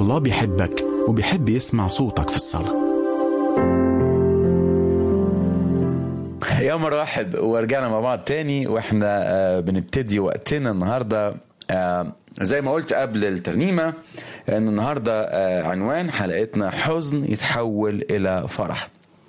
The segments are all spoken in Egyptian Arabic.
الله بيحبك وبيحب يسمع صوتك في الصلاة يا مرحب ورجعنا مع بعض تاني واحنا آه، بنبتدي وقتنا النهارده آه، زي ما قلت قبل الترنيمه ان النهارده آه، عنوان حلقتنا حزن يتحول الى فرح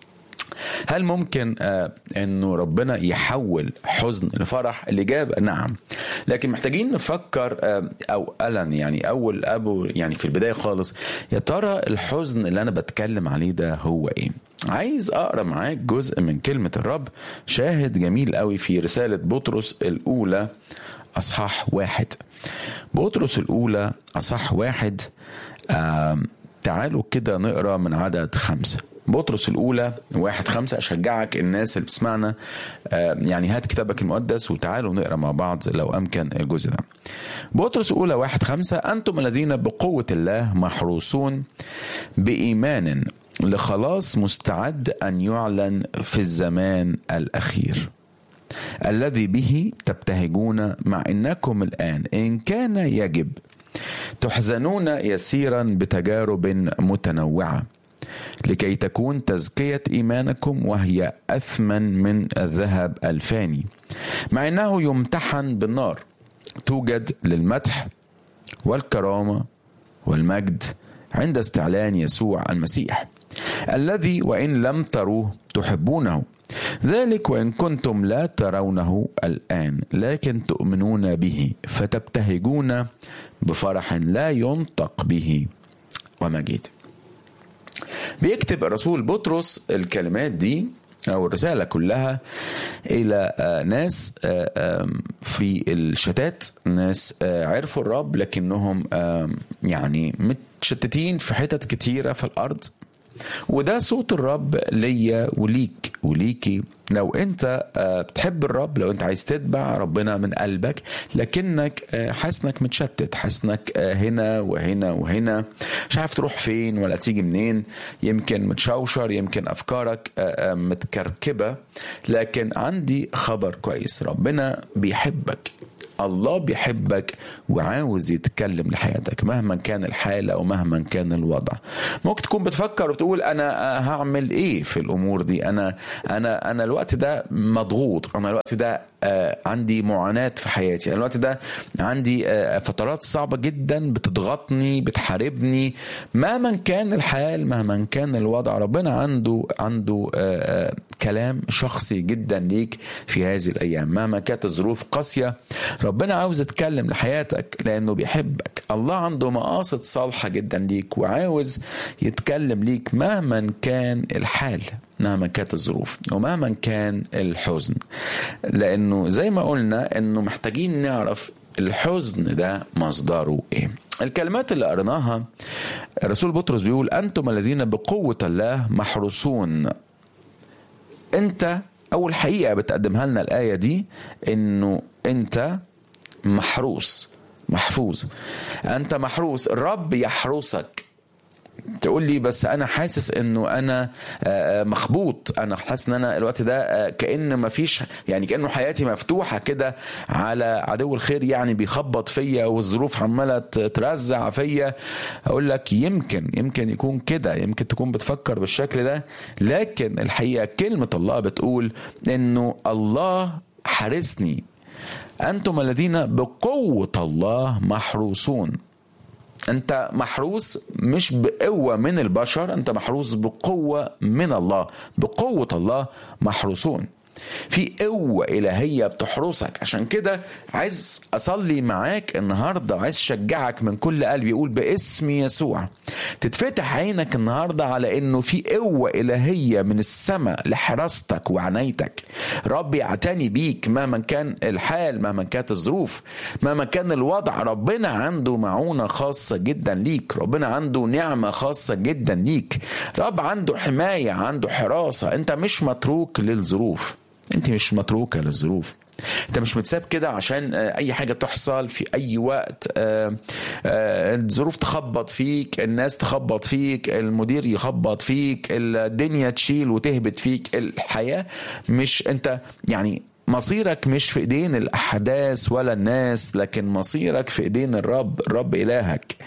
هل ممكن آه، انه ربنا يحول حزن لفرح الاجابه نعم لكن محتاجين نفكر آه، اولا يعني اول ابو يعني في البدايه خالص يا ترى الحزن اللي انا بتكلم عليه ده هو ايه عايز اقرا معاك جزء من كلمه الرب شاهد جميل قوي في رساله بطرس الاولى اصحاح واحد بطرس الاولى اصحاح واحد آم، تعالوا كده نقرا من عدد خمسه بطرس الأولى واحد خمسة أشجعك الناس اللي بتسمعنا آه، يعني هات كتابك المقدس وتعالوا نقرا مع بعض لو أمكن الجزء ده بطرس الأولى واحد خمسة أنتم الذين بقوة الله محروسون بإيمان لخلاص مستعد أن يعلن في الزمان الأخير الذي به تبتهجون مع انكم الان ان كان يجب تحزنون يسيرا بتجارب متنوعه لكي تكون تزكيه ايمانكم وهي اثمن من الذهب الفاني مع انه يمتحن بالنار توجد للمدح والكرامه والمجد عند استعلان يسوع المسيح الذي وان لم تروه تحبونه ذلك وان كنتم لا ترونه الان لكن تؤمنون به فتبتهجون بفرح لا ينطق به ومجيد بيكتب الرسول بطرس الكلمات دي او الرساله كلها الى آه، ناس آه، آم، في الشتات ناس آه، عرفوا الرب لكنهم آم، يعني متشتتين في حتت كتيره في الارض وده صوت الرب ليا وليك وليكي لو انت آه، بتحب الرب لو انت عايز تتبع ربنا من قلبك لكنك آه، حاسس انك متشتت حاسس انك آه، هنا وهنا وهنا مش عارف تروح فين ولا تيجي منين يمكن متشوشر يمكن افكارك آه، آه، متكركبه لكن عندي خبر كويس ربنا بيحبك الله بيحبك وعاوز يتكلم لحياتك مهما كان الحال او مهما كان الوضع ممكن تكون بتفكر وتقول انا هعمل ايه في الامور دي انا انا انا الوقت ده مضغوط انا الوقت ده آه، عندي معاناة في حياتي أنا الوقت ده عندي آه، فترات صعبة جدا بتضغطني بتحاربني مهما كان الحال مهما كان الوضع ربنا عنده عنده آه، آه، كلام شخصي جدا ليك في هذه الأيام مهما كانت الظروف قاسية ربنا عاوز يتكلم لحياتك لأنه بيحبك الله عنده مقاصد صالحة جدا ليك وعاوز يتكلم ليك مهما كان الحال مهما كانت الظروف ومهما كان الحزن لانه زي ما قلنا انه محتاجين نعرف الحزن ده مصدره ايه الكلمات اللي قريناها الرسول بطرس بيقول انتم الذين بقوه الله محروسون انت اول حقيقه بتقدمها لنا الايه دي انه انت محروس محفوظ انت محروس الرب يحرسك تقول لي بس انا حاسس انه انا آه، مخبوط انا حاسس ان انا الوقت ده آه، كان ما فيش يعني كانه حياتي مفتوحه كده على عدو الخير يعني بيخبط فيا والظروف عماله ت- ترزع فيا اقول لك يمكن يمكن يكون كده يمكن تكون بتفكر بالشكل ده لكن الحقيقه كلمه الله بتقول انه الله حارسني انتم الذين بقوه الله محروسون انت محروس مش بقوة من البشر انت محروس بقوة من الله بقوة الله محروسون في قوة إلهية بتحرسك عشان كده عايز أصلي معاك النهاردة عايز أشجعك من كل قلبي يقول باسم يسوع تتفتح عينك النهاردة على إنه في قوة إلهية من السماء لحراستك وعنايتك رب يعتني بيك مهما كان الحال مهما كانت الظروف مهما كان الوضع ربنا عنده معونة خاصة جدا ليك ربنا عنده نعمة خاصة جدا ليك رب عنده حماية عنده حراسة انت مش متروك للظروف انت مش متروكة للظروف انت مش متساب كده عشان آه، اي حاجه تحصل في اي وقت آه، آه، الظروف تخبط فيك الناس تخبط فيك المدير يخبط فيك الدنيا تشيل وتهبط فيك الحياه مش انت يعني مصيرك مش في ايدين الاحداث ولا الناس لكن مصيرك في ايدين الرب الرب الهك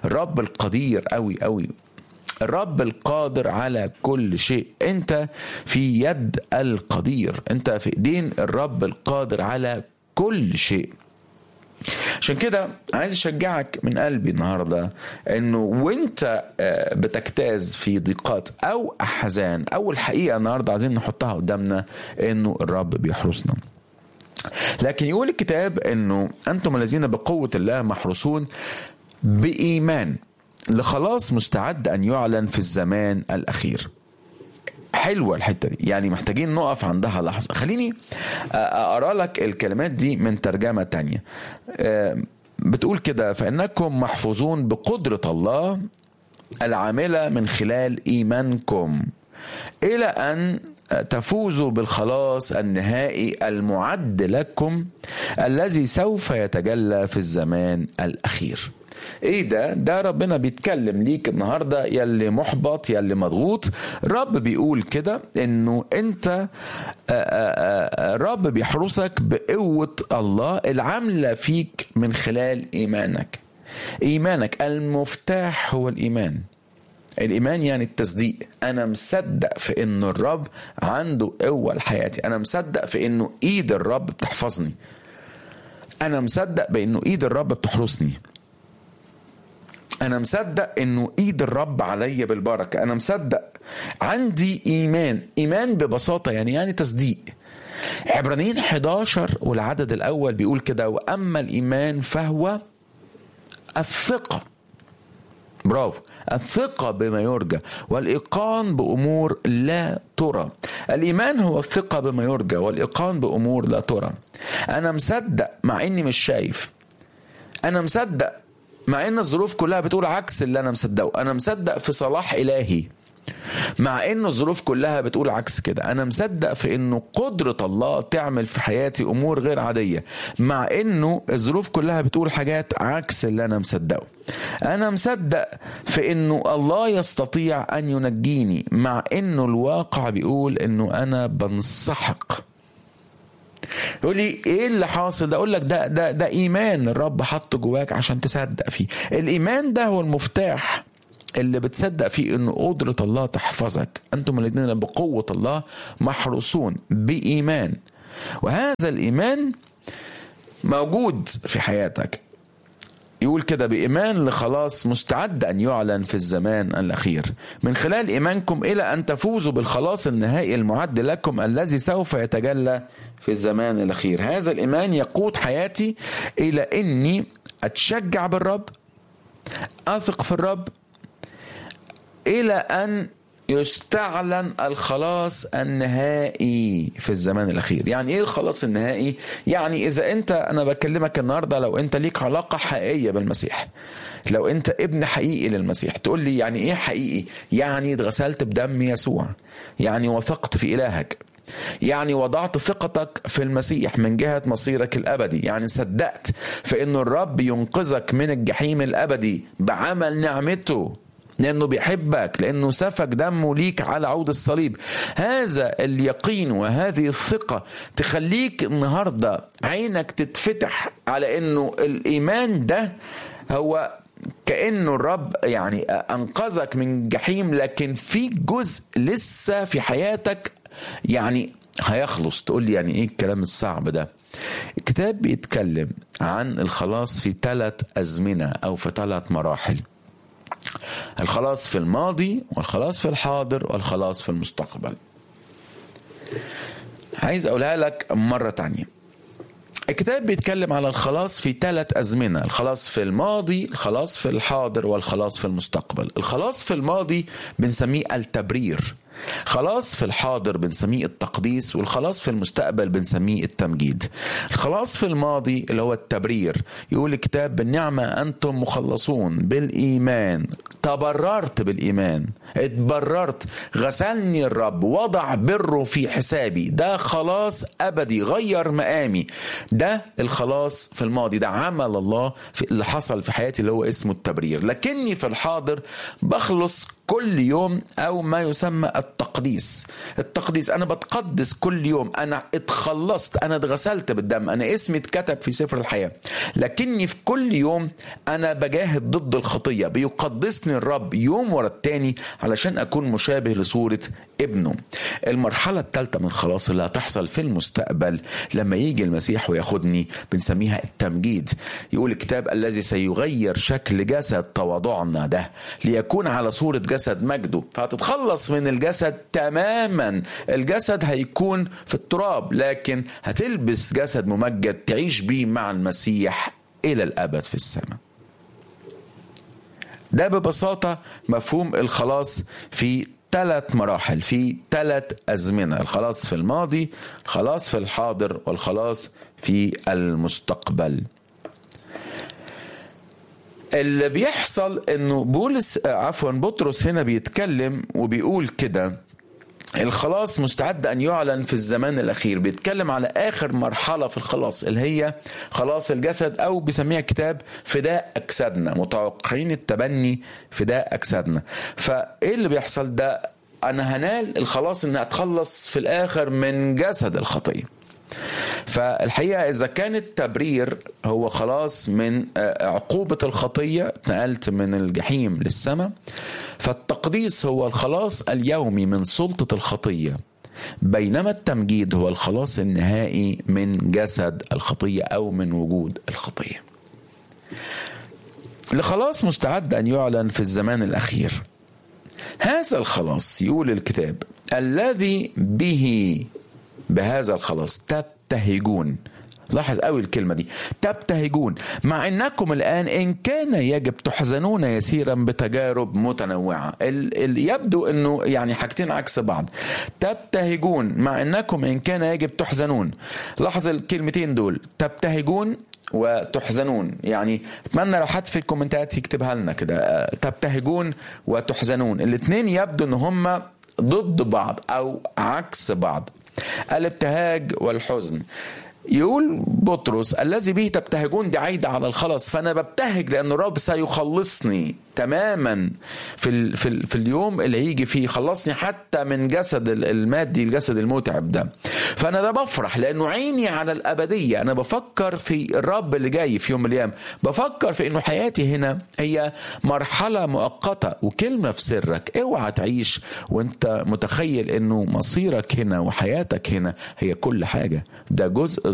الرب القدير قوي قوي الرب القادر على كل شيء انت في يد القدير انت في ايدين الرب القادر على كل شيء عشان كده عايز اشجعك من قلبي النهارده انه وانت بتجتاز في ضيقات او احزان اول حقيقه النهارده عايزين نحطها قدامنا انه الرب بيحرسنا لكن يقول الكتاب انه انتم الذين بقوه الله محروسون بايمان لخلاص مستعد ان يعلن في الزمان الاخير حلوة الحتة دي يعني محتاجين نقف عندها لحظة خليني أقرأ لك الكلمات دي من ترجمة تانية بتقول كده فإنكم محفوظون بقدرة الله العاملة من خلال إيمانكم إلى أن تفوزوا بالخلاص النهائي المعد لكم الذي سوف يتجلى في الزمان الأخير ايه ده ده ربنا بيتكلم ليك النهارده يلي محبط يلي مضغوط رب بيقول كده انه انت رب بيحرسك بقوه الله العامله فيك من خلال ايمانك ايمانك المفتاح هو الايمان الايمان يعني التصديق انا مصدق في انه الرب عنده قوه لحياتي انا مصدق في انه ايد الرب بتحفظني انا مصدق بانه ايد الرب بتحرسني انا مصدق انه ايد الرب عليا بالبركه انا مصدق عندي ايمان ايمان ببساطه يعني يعني تصديق عبرانيين 11 والعدد الاول بيقول كده واما الايمان فهو الثقه برافو الثقة بما يرجى والإيقان بأمور لا ترى الإيمان هو الثقة بما يرجى والإيقان بأمور لا ترى أنا مصدق مع إني مش شايف أنا مصدق مع ان الظروف كلها بتقول عكس اللي انا مصدقه انا مصدق في صلاح الهي مع ان الظروف كلها بتقول عكس كده انا مصدق في انه قدرة الله تعمل في حياتي امور غير عادية مع انه الظروف كلها بتقول حاجات عكس اللي انا مصدقه انا مصدق في انه الله يستطيع ان ينجيني مع انه الواقع بيقول انه انا بنسحق يقول لي ايه اللي حاصل ده اقول لك ده ده ده ايمان الرب حطه جواك عشان تصدق فيه الايمان ده هو المفتاح اللي بتصدق فيه انه قدرة الله تحفظك انتم الاثنين بقوة الله محروسون بايمان وهذا الايمان موجود في حياتك يقول كده بإيمان لخلاص مستعد أن يعلن في الزمان الأخير من خلال إيمانكم إلى أن تفوزوا بالخلاص النهائي المعد لكم الذي سوف يتجلى في الزمان الأخير هذا الإيمان يقود حياتي إلى أني أتشجع بالرب أثق في الرب إلى أن يستعلن الخلاص النهائي في الزمان الاخير يعني ايه الخلاص النهائي يعني اذا انت انا بكلمك النهارده لو انت ليك علاقه حقيقيه بالمسيح لو انت ابن حقيقي للمسيح تقول لي يعني ايه حقيقي يعني اتغسلت بدم يسوع يعني وثقت في الهك يعني وضعت ثقتك في المسيح من جهة مصيرك الأبدي يعني صدقت في أنه الرب ينقذك من الجحيم الأبدي بعمل نعمته لأنه بيحبك لأنه سفك دمه ليك على عود الصليب هذا اليقين وهذه الثقة تخليك النهاردة عينك تتفتح على أنه الإيمان ده هو كأنه الرب يعني أنقذك من جحيم لكن في جزء لسه في حياتك يعني هيخلص تقول لي يعني ايه الكلام الصعب ده الكتاب بيتكلم عن الخلاص في ثلاث أزمنة أو في ثلاث مراحل الخلاص في الماضي والخلاص في الحاضر والخلاص في المستقبل عايز أقولها لك مرة تانية الكتاب بيتكلم على الخلاص في ثلاث أزمنة الخلاص في الماضي الخلاص في الحاضر والخلاص في المستقبل الخلاص في الماضي بنسميه التبرير خلاص في الحاضر بنسميه التقديس والخلاص في المستقبل بنسميه التمجيد الخلاص في الماضي اللي هو التبرير يقول الكتاب بالنعمة أنتم مخلصون بالإيمان تبررت بالإيمان اتبررت غسلني الرب وضع بره في حسابي ده خلاص أبدي غير مقامي ده الخلاص في الماضي ده عمل الله في اللي حصل في حياتي اللي هو اسمه التبرير لكني في الحاضر بخلص كل يوم أو ما يسمى التقديس التقديس انا بتقدس كل يوم انا اتخلصت انا اتغسلت بالدم انا اسمي اتكتب في سفر الحياه لكني في كل يوم انا بجاهد ضد الخطيه بيقدسني الرب يوم ورا التاني علشان اكون مشابه لصوره ابنه المرحله الثالثه من الخلاص اللي هتحصل في المستقبل لما يجي المسيح وياخدني بنسميها التمجيد يقول الكتاب الذي سيغير شكل جسد تواضعنا ده ليكون على صوره جسد مجده فهتتخلص من الجسد تماما الجسد هيكون في التراب لكن هتلبس جسد ممجد تعيش بيه مع المسيح الى الابد في السماء ده ببساطة مفهوم الخلاص في ثلاث مراحل في ثلاث أزمنة الخلاص في الماضي الخلاص في الحاضر والخلاص في المستقبل اللي بيحصل انه بولس عفوا بطرس هنا بيتكلم وبيقول كده الخلاص مستعد ان يعلن في الزمان الاخير بيتكلم على اخر مرحله في الخلاص اللي هي خلاص الجسد او بيسميها كتاب فداء اجسادنا متوقعين التبني فداء اجسادنا فايه اللي بيحصل ده انا هنال الخلاص ان اتخلص في الاخر من جسد الخطيه فالحقيقه اذا كان التبرير هو خلاص من عقوبه الخطيه اتنقلت من الجحيم للسماء فالتقديس هو الخلاص اليومي من سلطه الخطيه بينما التمجيد هو الخلاص النهائي من جسد الخطيه او من وجود الخطيه لخلاص مستعد ان يعلن في الزمان الاخير هذا الخلاص يقول الكتاب الذي به بهذا الخلاص تبتهجون لاحظ قوي الكلمة دي تبتهجون مع أنكم الآن إن كان يجب تحزنون يسيرا بتجارب متنوعة ال ال يبدو أنه يعني حاجتين عكس بعض تبتهجون مع أنكم إن كان يجب تحزنون لاحظ الكلمتين دول تبتهجون وتحزنون يعني اتمنى لو حد في الكومنتات يكتبها لنا كده تبتهجون وتحزنون الاثنين يبدو ان هم ضد بعض او عكس بعض الابتهاج والحزن يقول بطرس الذي به تبتهجون دي عايدة على الخلاص فأنا ببتهج لأن الرب سيخلصني تماما في, ال في, ال في اليوم اللي هيجي فيه خلصني حتى من جسد المادي الجسد المتعب ده فأنا ده بفرح لأنه عيني على الأبدية أنا بفكر في الرب اللي جاي في يوم من الأيام بفكر في أنه حياتي هنا هي مرحلة مؤقتة وكلمة في سرك اوعى تعيش وانت متخيل أنه مصيرك هنا وحياتك هنا هي كل حاجة ده جزء